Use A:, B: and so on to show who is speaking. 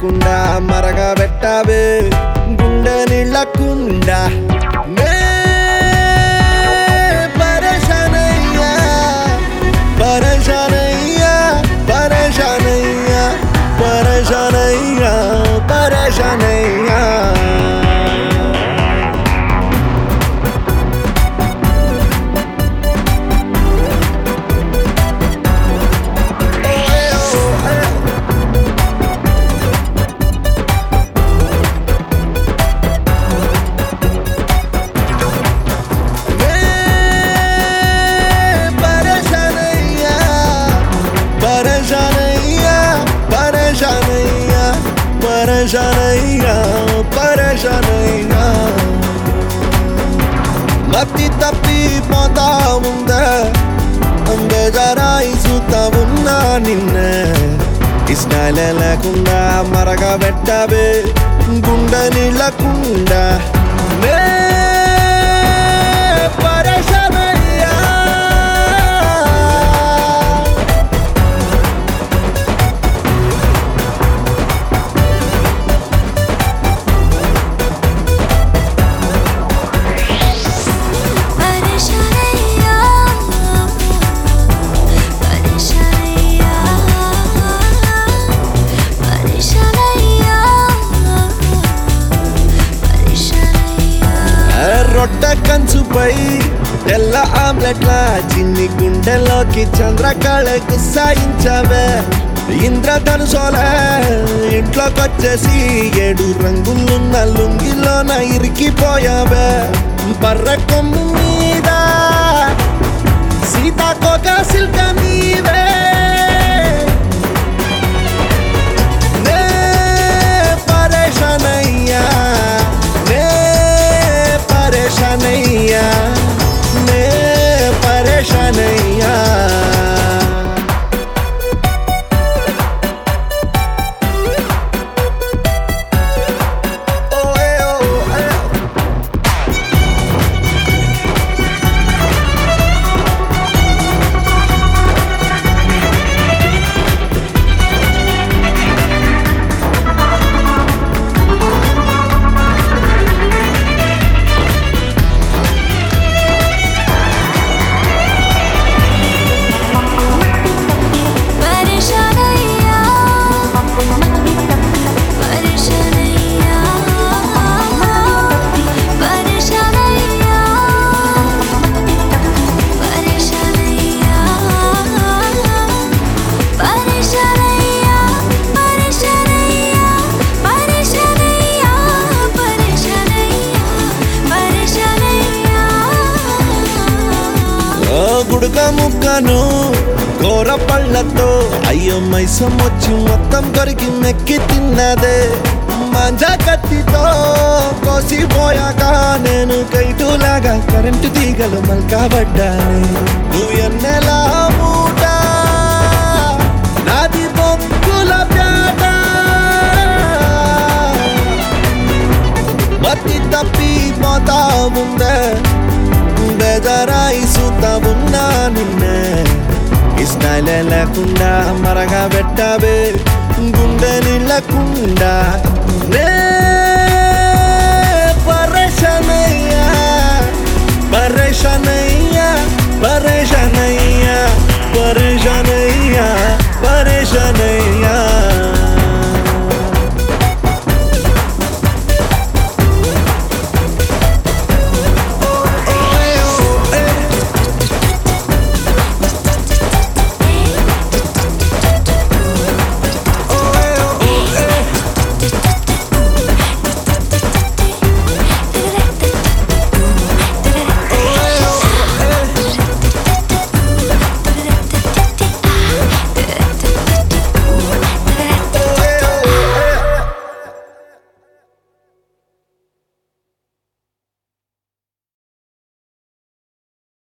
A: లేకుండా మరగా పెట్టావే గుండె నీళ్ళకుండా నే పరేషానయ్యా పరేషానయ్యా పరేషానయ్యా పరేషానయ్యా పరేషానయ్యా పరేషానయ్యా పరేషానయ్యా పరేషానయ్యా పరేషానయ్యా పరేషానయ్యా మత్తి తప్పి పోతా ఉందా అంబేజారాయి చూతా ఉన్నా నిన్న ఇష్టాలే లేకుండా మరగా పెట్టావే గుండె నీళ్ళకుండా నే పరేషానయ్యా
B: పరేషానయ్యా పరేషానయ్యా పరేషానయ్యా పరేషానయ్యా
A: రొట్ట కంచుపై తెల్ల ఆమ్లెట్ల చిన్ని గుండెలోకి చంద్రకళకు సాయించవే ఇంద్రధనుసోల ఇంట్లోకొచ్చేసి ఏడు రంగులున్న లుంగిలోన ఇరికిపోయావే బర్ర కొమ్ము మీద సీతాకోక సిల్క నీవే నే పరేషానయ్యా నే పరేషానయ్యా నే పరేషానయ్యా ఓయే ఓయే
B: పరేషానయ్యా పరేషానయ్యా పరేషానయ్యా పరేషానయ్యా పరేషానయ్యా పరేషానయ్యా పరేషానయ్యా పరేషానయ్యా పరేషానయ్యా
A: ఓ గుడుక ముక్కను కూర పళ్ళతో అయ్యో మైసం వచ్చి మొత్తం కొరికి మెక్కి తిన్నదే మంజా కత్తితో కోసిపోయాక నేను కైటులాగా కరెంటు తీగలు మల్కబడ్డానే నువ్వు ఎన్నెలా మూట నాది బొక్కుల ప్యాట మత్తి తప్పి పోతా ఉందే బెదరాయి చూతా ఉన్నా నిన్నే ఇష్టాలే లేకుండా మరగా పెట్టావే గుండె నీళ్ళకుండా